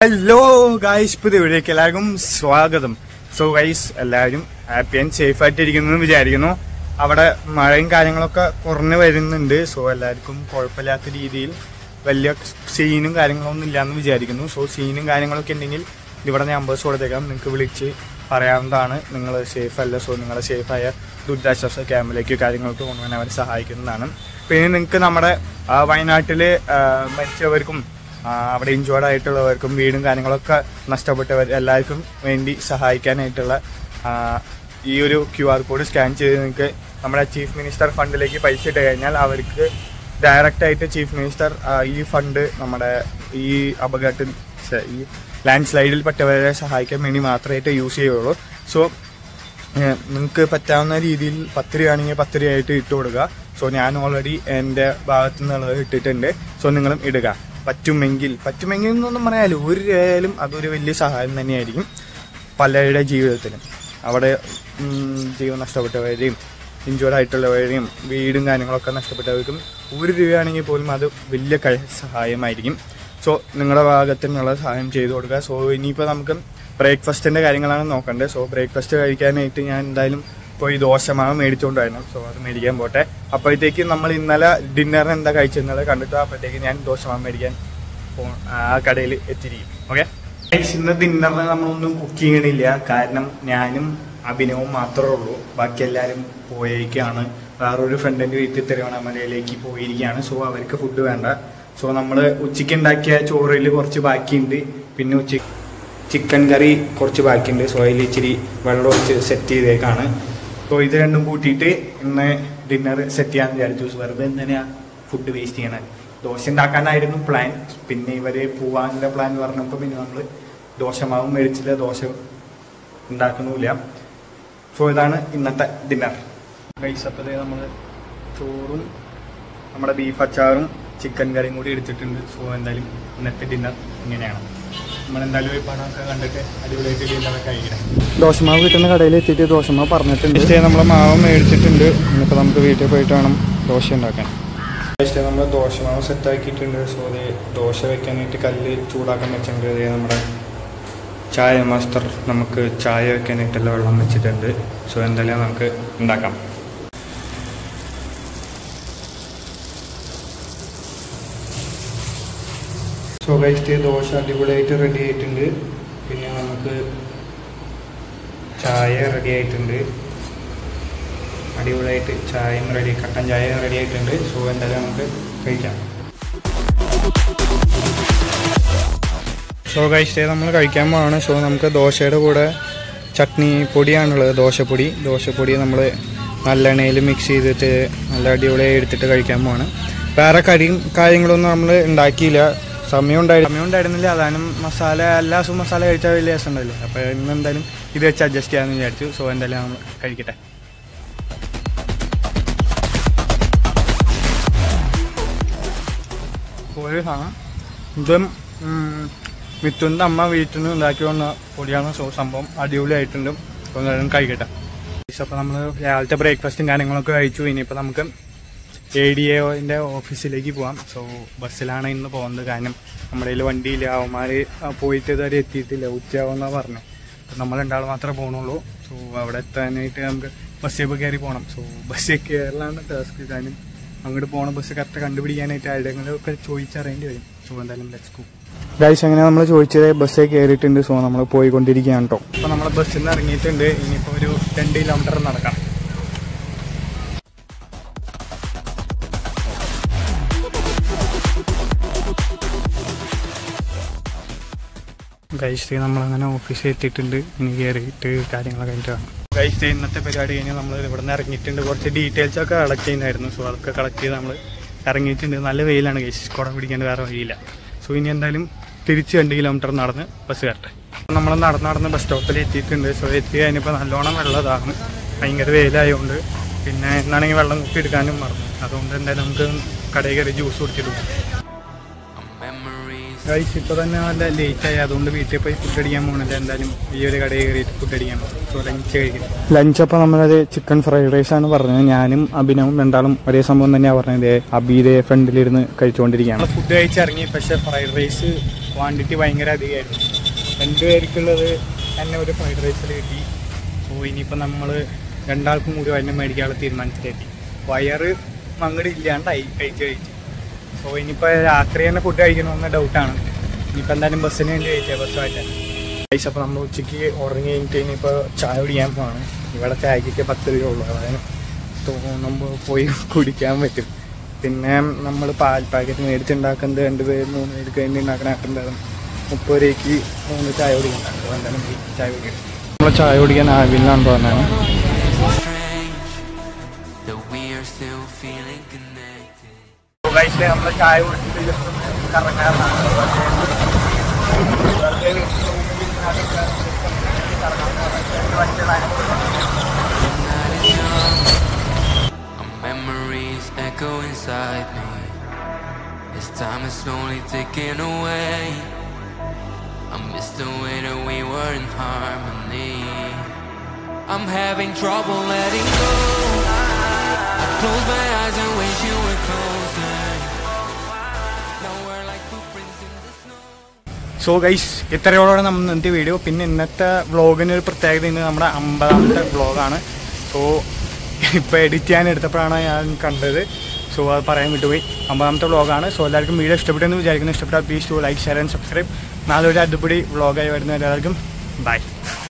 Hello guys പുതിയ വീഡിയോക്ക് എല്ലാവർക്കും സ്വാഗതം സോ ഗൈസ് എല്ലാവരും ഹാപ്പി ആൻഡ് സേഫ് ആയിട്ടിരിക്കുന്നു എന്ന് വിചാരിക്കുന്നു അവിടെ മഴയും കാര്യങ്ങളൊക്കെ കുറഞ്ഞു വരുന്നുണ്ട് സോ എല്ലാവർക്കും കുഴപ്പമില്ലാത്ത രീതിയിൽ വലിയ സീനും കാര്യങ്ങളൊന്നും ഇല്ലാന്ന് വിചാരിക്കുന്നു സോ സീനും കാര്യങ്ങളൊക്കെ ഉണ്ടെങ്കിൽ ഇവിടെ നമ്പേഴ്സ് കൊടുത്തേക്കാം നിങ്ങൾക്ക് വിളിച്ച് പറയാവുന്നതാണ് നിങ്ങൾ സേഫ് അല്ല സോ നിങ്ങളെ സേഫായ ദുരിതാശ്വാസ ക്യാമ്പിലേക്ക് കാര്യങ്ങൾക്ക് കൊണ്ടുപോകാൻ അവർ സഹായിക്കുന്നതാണ് പിന്നെ നിങ്ങൾക്ക് നമ്മുടെ ആ, വയനാട്ടില് ആ, മരിച്ചവർക്കും ആ, അവിടെ ഇഞ്ചോർഡ് ആയിട്ടുള്ളവർക്കും വീടും കാര്യങ്ങളൊക്കെ നഷ്ടപ്പെട്ടവർ എല്ലാവർക്കും വേണ്ടി സഹായിക്കാനായിട്ടുള്ള ആ, ഈ ഒരു ക്യു ആർ കോഡ് സ്കാൻ ചെയ്ത് നിങ്ങൾക്ക് നമ്മുടെ ചീഫ് മിനിസ്റ്റർ ഫണ്ടിലേക്ക് പൈസ ഇട്ട് കഴിഞ്ഞാൽ അവർക്ക് ഡയറക്റ്റ് ആയിട്ട് ചീഫ് മിനിസ്റ്റർ ആ, ഈ ഫണ്ട് നമ്മുടെ ഈ അപകടത്തിൽ സ- ഈ ലാൻഡ് സ്ലൈഡിൽ പെട്ടവരെ സഹായിക്കാൻ വേണ്ടി മാത്രമായിട്ട് യൂസ് ചെയ്യുള്ളൂ സോ നിങ്ങൾക്ക് പറ്റാവുന്ന രീതിയിൽ പത്ത് രൂപയാണെങ്കിൽ പത്ത് രൂപയായിട്ട് ഇട്ട് കൊടുക്കുക സോ ഞാൻ ഓൾറെഡി എൻ്റെ ഭാഗത്തു നിന്നുള്ളത് ഇട്ടിട്ടുണ്ട് സോ നിങ്ങളും ഇടുക പറ്റുമെങ്കിൽ പറ്റുമെങ്കിൽ എന്നൊന്നും പറയാലോ ഒരു രൂപയായാലും അതൊരു വലിയ സഹായം തന്നെയായിരിക്കും പലരുടെ ജീവിതത്തിലും അവിടെ ഉം, ജീവൻ നഷ്ടപ്പെട്ടവരെയും ഇഞ്ചോർഡ് ആയിട്ടുള്ളവരെയും വീടും കാര്യങ്ങളൊക്കെ നഷ്ടപ്പെട്ടവർക്കും ഒരു രൂപയാണെങ്കിൽ പോലും അത് വലിയ കഴി സഹായമായിരിക്കും സോ നിങ്ങളുടെ ഭാഗത്തു നിന്നുള്ള സഹായം ചെയ്തു കൊടുക്കുക സോ ഇനിയിപ്പോൾ നമുക്ക് ബ്രേക്ക്ഫാസ്റ്റിൻ്റെ കാര്യങ്ങളാണ് നോക്കേണ്ടത് സോ ബ്രേക്ക്ഫാസ്റ്റ് കഴിക്കാനായിട്ട് ഞാൻ എന്തായാലും പോയി ദോശമാവ് മേടിച്ചുകൊണ്ടായിരുന്നു സോ അത് മേടിക്കാൻ പോട്ടെ അപ്പോഴത്തേക്ക് നമ്മൾ ഇന്നലെ ഡിന്നറിന് എന്താ കഴിച്ചെന്നുള്ളത് കണ്ടിട്ട് അപ്പോഴത്തേക്ക് ഞാൻ ദോശമാവ് മേടിക്കാൻ പോ ആ കടയിൽ എത്തിയിരിക്കും ഓക്കെ ഇന്ന് ഡിന്നറിന് നമ്മളൊന്നും കുക്ക് ചെയ്യണില്ല കാരണം ഞാനും അഭിനവും മാത്രമേ ഉള്ളൂ ബാക്കി എല്ലാവരും പോയേക്കാണ് വേറൊരു ഫ്രണ്ടിന്റെ വീട്ടിൽ തിരുവണ്ണാമലയിലേക്ക് പോയിരിക്കുകയാണ് സോ അവർക്ക് ഫുഡ് വേണ്ട സോ നമ്മൾ ഉച്ചയ്ക്ക് ഉണ്ടാക്കിയ ചോറിൽ കുറച്ച് ബാക്കിയുണ്ട് പിന്നെ ഉച്ച ചിക്കൻ കറി കുറച്ച് ബാക്കിയുണ്ട് സോ അതിൽ ഇച്ചിരി വെള്ളം ഒഴിച്ച് സെറ്റ് ചെയ്തേക്കാണ് സോ ഇത് രണ്ടും കൂട്ടിയിട്ട് ഇന്ന് ഡിന്നർ സെറ്റ് ചെയ്യാന്ന് വിചാരിച്ചു വെറുതെ എന്തിനാ ഫുഡ് വേസ്റ്റ് ചെയ്യണത് ദോശ ഉണ്ടാക്കാനായിരുന്നു പ്ലാൻ പിന്നെ ഇവര് പോവാനുള്ള പ്ലാൻ പറഞ്ഞപ്പോൾ പിന്നെ നമ്മൾ ദോശമാവും മേടിച്ചില്ല ദോശ ഉണ്ടാക്കുന്നില്ല സോ ഇതാണ് ഇന്നത്തെ ഡിന്നർ ഗൈസ് അപ്പോൾ നമ്മൾ ചോറും നമ്മുടെ ബീഫ് അച്ചാറും ചിക്കൻ കറിയും കൂടി എടുത്തിട്ടുണ്ട് സോ എന്തായാലും ഇന്നത്തെ ഡിന്നർ ഇങ്ങനെയാണ് നമ്മളെന്തായാലും ഈ പണമൊക്കെ കണ്ടിട്ട് അടിപൊളിയായിട്ട് ഡിന്നറൊക്കെ കഴിക്കണം ദോശമാവ് കിട്ടുന്ന കടയിൽ എത്തിയിട്ട് ദോശമാവ് പറഞ്ഞിട്ടുണ്ട് നമ്മൾ മാവ് മേടിച്ചിട്ടുണ്ട് ഇന്നിപ്പോൾ നമുക്ക് വീട്ടിൽ പോയിട്ട് വേണം ദോശ ഉണ്ടാക്കാൻ നമ്മൾ ദോശമാവ് സെറ്റ് ആക്കിയിട്ടുണ്ട് സോ അത് ദോശ വെക്കാനായിട്ട് കല്ല് ചൂടാക്കാൻ വെച്ചിട്ടുണ്ട് ദേ നമ്മുടെ ചായ മാസ്റ്റർ നമുക്ക് ചായ വെക്കാനായിട്ടുള്ള വെള്ളം വെച്ചിട്ടുണ്ട് സോ എന്തായാലും നമുക്ക് ഉണ്ടാക്കാം സോ കഴിച്ചിട്ട് ദോശ അടിപൊളിയായിട്ട് റെഡി ആയിട്ടുണ്ട് പിന്നെ നമുക്ക് ചായ റെഡി ആയിട്ടുണ്ട് അടിപൊളിയായിട്ട് ചായയും റെഡി കട്ടൻ ചായ റെഡി ആയിട്ടുണ്ട് സോ എന്തായാലും നമുക്ക് കഴിക്കാം സോ കഴിച്ചിട്ട് നമ്മൾ കഴിക്കാൻ പോവാണ് സോ നമുക്ക് ദോശയുടെ കൂടെ ചട്നി പൊടിയാണുള്ളത് ദോശപ്പൊടി ദോശപ്പൊടി നമ്മൾ നല്ലെണ്ണയിൽ മിക്സ് ചെയ്തിട്ട് നല്ല അടിപൊളിയായി എടുത്തിട്ട് കഴിക്കാൻ പോവാണ് വേറെ കറിയും കാര്യങ്ങളൊന്നും നമ്മൾ ഉണ്ടാക്കിയില്ല സമയം ഉണ്ടായി സമയം ഉണ്ടായിരുന്നില്ല അതാണ് മസാല എല്ലാ ദിവസവും മസാല കഴിച്ചാൽ വലിയ രസം ഉണ്ടല്ലോ അപ്പോൾ ഇന്ന് എന്തായാലും ഇത് വെച്ച് അഡ്ജസ്റ്റ് ചെയ്യാമെന്ന് വിചാരിച്ചു സോ എന്തായാലും നമ്മൾ കഴിക്കട്ടെ ഒരു സാധനം ഇതും മിത്തുൻ്റെ അമ്മ വീട്ടിൽ നിന്ന് ഉണ്ടാക്കി വന്ന പൊടിയാണ് സോ സംഭവം അടിപൊളിയായിട്ടുണ്ട് അപ്പോൾ എന്തായാലും കഴിക്കട്ടെ അപ്പോൾ നമ്മൾ രാവിലത്തെ ബ്രേക്ക്ഫാസ്റ്റും കാര്യങ്ങളൊക്കെ കഴിച്ചു ഇനിയിപ്പോൾ നമുക്ക് എ ഡി എന്റെ ഓഫീസിലേക്ക് പോവാം സോ ബസ്സിലാണ് ഇന്ന് പോകുന്നത് കാരണം നമ്മുടെ കയ്യിൽ വണ്ടിയില്ല അവന്മാർ പോയിട്ട് ഇതുവരെ എത്തിയിട്ടില്ല ഉച്ചയാവുമെന്നാണ് പറഞ്ഞത് അപ്പം നമ്മൾ രണ്ടാൾ മാത്രമേ പോകണുള്ളൂ സോ അവിടെ എത്താനായിട്ട് നമുക്ക് ബസ്സിൽ പോയി കയറി പോകണം സോ ബസ്സിൽ കയറലാണ് ടാസ്ക് കാരണം അങ്ങോട്ട് പോണ ബസ് കറക്റ്റ് കണ്ടുപിടിക്കാനായിട്ട് ആരുടെയെങ്കിലും ഒക്കെ ചോദിച്ചറിയേണ്ടി വരും സോ എന്തായാലും ലെറ്റ്സ് ഗോ ഗൈസ് അങ്ങനെ നമ്മൾ ചോദിച്ചത് ബസ്സിൽ കയറിയിട്ടുണ്ട് സോ നമ്മൾ പോയിക്കൊണ്ടിരിക്കുകയാണ് കേട്ടോ അപ്പോൾ നമ്മൾ ബസ്സിൽ നിന്ന് ഇറങ്ങിയിട്ടുണ്ട് ഇനിയിപ്പോൾ ഒരു രണ്ട് കിലോമീറ്റർ നടക്കാം ഗൈസ് നമ്മളങ്ങനെ ഓഫീസിൽ എത്തിയിട്ടുണ്ട് ഇനി കയറിയിട്ട് കാര്യങ്ങളൊക്കെ കഴിഞ്ഞിട്ട് കാണാം ഗൈസ് ഇന്നത്തെ പരിപാടി കഴിഞ്ഞാൽ നമ്മൾ ഇവിടെ നിന്ന് ഇറങ്ങിയിട്ടുണ്ട് കുറച്ച് ഡീറ്റെയിൽസ് ഒക്കെ കളക്ട് ചെയ്യുന്നതായിരുന്നു സോ അതൊക്കെ കളക്ട് ചെയ്ത് നമ്മൾ ഇറങ്ങിയിട്ടുണ്ട് നല്ല വെയിലാണ് ഗൈസ് കുട പിടിക്കേണ്ട വേറെ വഴിയില്ല സോ ഇനി എന്തായാലും തിരിച്ച് രണ്ട് കിലോമീറ്റർ നടന്ന് ബസ് കയറട്ടെ നമ്മൾ നടന്ന് നടന്ന് ബസ് സ്റ്റോപ്പിൽ എത്തിയിട്ടുണ്ട് സോ എത്തി കഴിഞ്ഞപ്പോൾ നല്ലോണം വെള്ളതാണ് ഭയങ്കര വെയിലായതുകൊണ്ട് പിന്നെ എന്നാണെങ്കിൽ വെള്ളം കുപ്പി എടുക്കാനും മറന്നു അതുകൊണ്ട് എന്തായാലും നമുക്ക് കടയിൽ കയറി ജ്യൂസ് കുടിച്ചിട്ട് A memory ഗൈസ് ഇപ്പൊ തന്നെ നല്ല ലേറ്റ് ആയി അതുകൊണ്ട് വീട്ടിൽ പോയി ഫുഡ് അടിക്കാൻ പോകണില്ല എന്തായാലും ഈ ഒരു കടയിൽ കയറിയിട്ട് ഫുഡ് അടിക്കാൻ പോകും സോ ലഞ്ച് കഴിക്കും ലഞ്ച് അപ്പോൾ നമ്മളത് ചിക്കൻ ഫ്രൈഡ് റൈസ് ആണ് പറഞ്ഞത് ഞാനും അഭിനവും രണ്ടാളും ഒരേ സംഭവം തന്നെയാണ് പറഞ്ഞത് അബീതെ ഫ്രണ്ടിലിരുന്ന് കഴിച്ചുകൊണ്ടിരിക്കുകയാണ് ഫുഡ് കഴിച്ചിറങ്ങി പക്ഷേ ഫ്രൈഡ് റൈസ് ക്വാണ്ടിറ്റി ഭയങ്കര അധികമായിരുന്നു രണ്ടുപേർക്കുള്ളത് തന്നെ ഒരു ഫ്രൈഡ് റൈസിൽ കിട്ടി സോ ഇനിയിപ്പോൾ നമ്മൾ രണ്ടാൾക്കും കൂടി അതിനെ മേടിക്കാനുള്ള തീരുമാനത്തിലെത്തി വയറ് അങ്ങോട്ട് ഇല്ലാണ്ടായി കഴിച്ച് കഴിച്ച് സോ ഇനിയിപ്പോൾ രാത്രി തന്നെ ഫുഡ് കഴിക്കണമെന്ന് ഡൗട്ടാണ് ഇനിയിപ്പോൾ എന്തായാലും ബസ്സിന് വേണ്ടി കഴിച്ചാൽ ബസ്സുമായിട്ട് കഴിച്ച് അപ്പോൾ നമ്മൾ ഉച്ചയ്ക്ക് ഉറങ്ങി കഴിഞ്ഞിട്ട് ഇനിയിപ്പോൾ ചായ കുടിക്കാൻ പോവാണ് ഇവിടെ ചായക്കൊക്കെ പത്ത് രൂപ ഉള്ളൂ അതായത് തോന്നുമ്പോൾ പോയി കുടിക്കാൻ പറ്റും പിന്നെ നമ്മൾ പാൽ പാക്കറ്റ് മേടിച്ചുണ്ടാക്കുന്നത് രണ്ട് പേര് മൂന്ന് പേർക്ക് വേണ്ടി ഉണ്ടാക്കണായിട്ടുണ്ടാകും മുപ്പത് രൂപയ്ക്ക് മൂന്ന് ചായ കുടിക്കണം അപ്പോൾ എന്തായാലും പോയി ചായ കുടിക്കണം നമ്മൾ ചായ കുടിക്കാൻ ആവില്ലാണ് പറഞ്ഞാണ് strange that we are still feeling connected. ഗൈസിലെ നമ്മൾ ചായ കുടിച്ചിട്ട് just ഒന്ന് കറങ്ങാറുണ്ട് Night is young, our memories echo inside me. As time is slowly ticking away, I miss the way that we were in harmony. I'm having trouble letting go. I close my eyes and wish you were closer. Now we're like footprints in the snow. So guys ഇത്രയോടെ നമ്മൾ ഇന്നത്തെ video പിന്നെ ഇന്നത്തെ വ്ളോഗിന് ഒരു പ്രത്യേകത ഇന്ന് നമ്മുടെ അമ്പതാമത്തെ വ്ളോഗാണ് സോ ഇപ്പോൾ എഡിറ്റ് ചെയ്യാൻ എടുത്തപ്പോഴാണ് ഞാൻ കണ്ടത് സോ അത് പറയാൻ വിട്ടുപോയി അമ്പതാമത്തെ വ്ളോഗാണ് സോ എല്ലാവർക്കും വീഡിയോ ഇഷ്ടപ്പെട്ടെന്ന് വിചാരിക്കുന്നു ഇഷ്ടപ്പെട്ടാൽ please to like share and subscribe നാളെ ഒരു അടിപൊളി വ്ളോഗായി വരുന്ന എല്ലാവർക്കും ബൈ